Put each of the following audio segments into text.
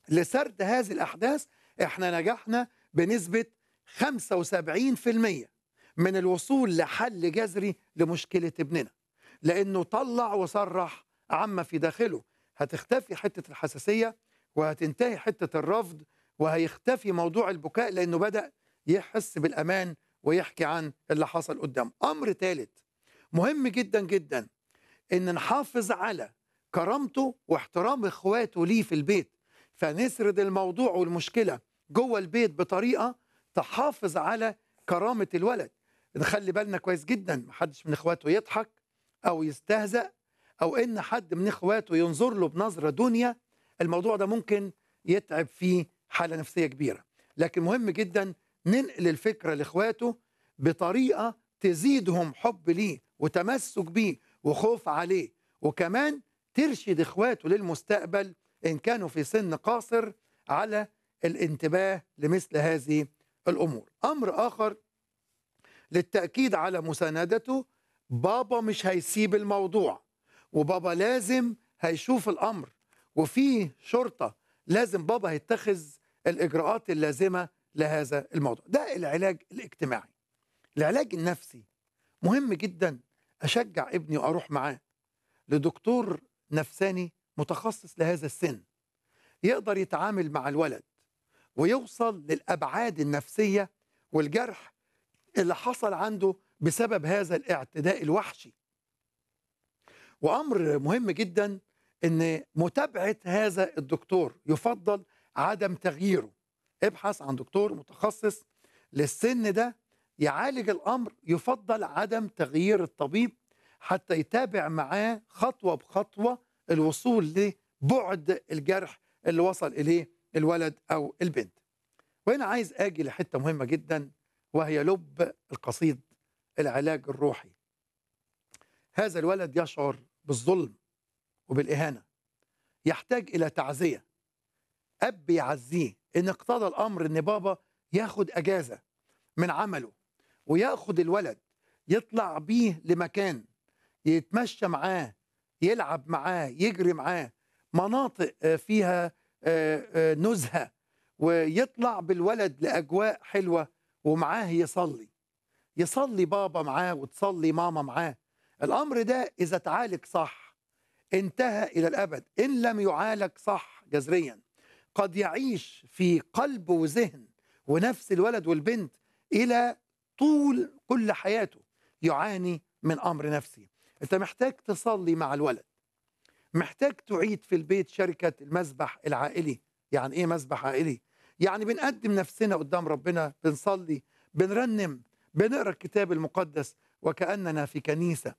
لسرد هذه الأحداث احنا نجحنا بنسبة 75% من الوصول لحل جذري لمشكلة ابننا لأنه طلع وصرح عما في داخله هتختفي حتة الحساسية وهتنتهي حتة الرفض وهيختفي موضوع البكاء لأنه بدأ يحس بالأمان ويحكي عن اللي حصل قدامه أمر ثالث مهم جدا جدا إن نحافظ على كرامته واحترام إخواته ليه في البيت فنسرد الموضوع والمشكلة جوه البيت بطريقة تحافظ على كرامة الولد نخلي بالنا كويس جدا محدش من إخواته يضحك أو يستهزأ أو إن حد من إخواته ينظر له بنظرة دنيا الموضوع ده ممكن يتعب فيه حالة نفسية كبيرة لكن مهم جدا ننقل الفكرة لإخواته بطريقة تزيدهم حب ليه وتمسك بيه وخوف عليه وكمان ترشد إخواته للمستقبل إن كانوا في سن قاصر على الانتباه لمثل هذه الأمور أمر آخر للتأكيد على مساندته بابا مش هيسيب الموضوع وبابا لازم هيشوف الأمر وفي شرطة لازم بابا هيتخذ الإجراءات اللازمة لهذا الموضوع ده العلاج الاجتماعي العلاج النفسي مهم جدا أشجع ابني وأروح معاه لدكتور نفساني متخصص لهذا السن يقدر يتعامل مع الولد ويوصل للأبعاد النفسية والجرح اللي حصل عنده بسبب هذا الاعتداء الوحشي وأمر مهم جدا أن متابعة هذا الدكتور يفضل عدم تغييره ابحث عن دكتور متخصص للسن ده يعالج الأمر يفضل عدم تغيير الطبيب حتى يتابع معاه خطوة بخطوة الوصول لبعد الجرح اللي وصل إليه الولد أو البنت وهنا عايز أجي لحتة مهمة جدا وهي لب القصيد العلاج الروحي هذا الولد يشعر بالظلم وبالإهانة يحتاج إلى تعزية أب يعزيه إن اقتضى الأمر إن بابا ياخد أجازة من عمله وياخد الولد يطلع بيه لمكان يتمشى معاه يلعب معاه يجري معاه مناطق فيها نزهة ويطلع بالولد لأجواء حلوة ومعاه يصلي يصلي بابا معاه وتصلي ماما معاه الأمر ده إذا تعالج صح انتهى إلى الأبد إن لم يعالج صح جذريا قد يعيش في قلب وذهن ونفس الولد والبنت إلى طول كل حياته يعاني من أمر نفسي أنت محتاج تصلي مع الولد محتاج تعيد في البيت شركة المسبح العائلي يعني إيه مسبح عائلي؟ يعني بنقدم نفسنا قدام ربنا بنصلي بنرنم بنقرا الكتاب المقدس وكأننا في كنيسة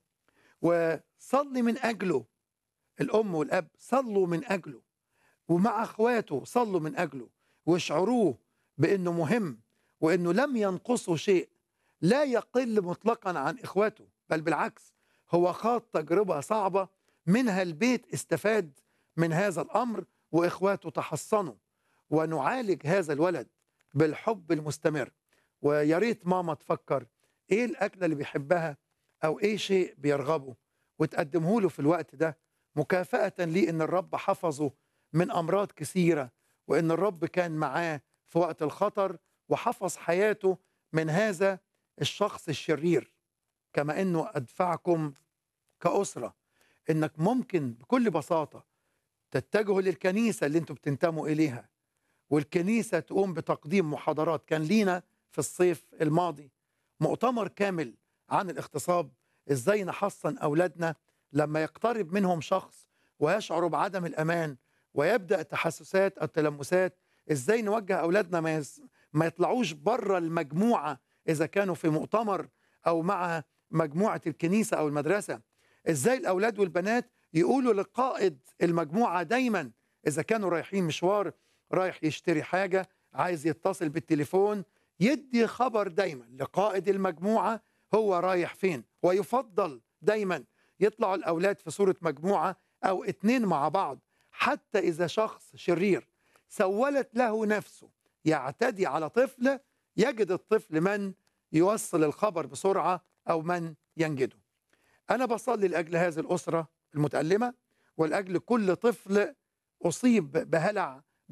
وصلي من أجله الأم والأب صلوا من أجله ومع أخواته صلوا من أجله واشعروه بأنه مهم وأنه لم ينقصه شيء لا يقل مطلقا عن إخواته بل بالعكس هو خاض تجربة صعبة منها البيت استفاد من هذا الأمر وإخواته تحصنوا ونعالج هذا الولد بالحب المستمر ويا ريت ماما تفكر ايه الاكله اللي بيحبها او ايه شيء بيرغبه وتقدمه له في الوقت ده مكافاه ليه ان الرب حفظه من امراض كثيره وان الرب كان معاه في وقت الخطر وحفظ حياته من هذا الشخص الشرير كما انه ادفعكم كاسره انك ممكن بكل بساطه تتجهوا للكنيسه اللي انتم بتنتموا اليها والكنيسه تقوم بتقديم محاضرات كان لينا في الصيف الماضي مؤتمر كامل عن الاغتصاب ازاي نحصن اولادنا لما يقترب منهم شخص ويشعروا بعدم الامان ويبدا تحسسات او تلمسات ازاي نوجه اولادنا ما, يز... ما يطلعوش بره المجموعه اذا كانوا في مؤتمر او مع مجموعه الكنيسه او المدرسه ازاي الاولاد والبنات يقولوا لقائد المجموعه دايما اذا كانوا رايحين مشوار رايح يشتري حاجه عايز يتصل بالتليفون يدي خبر دايما لقائد المجموعه هو رايح فين ويفضل دايما يطلعوا الاولاد في صوره مجموعه او اتنين مع بعض حتى اذا شخص شرير سولت له نفسه يعتدي على طفل يجد الطفل من يوصل الخبر بسرعه او من ينجده. انا بصلي لاجل هذه الاسره المتالمه ولاجل كل طفل اصيب بهلع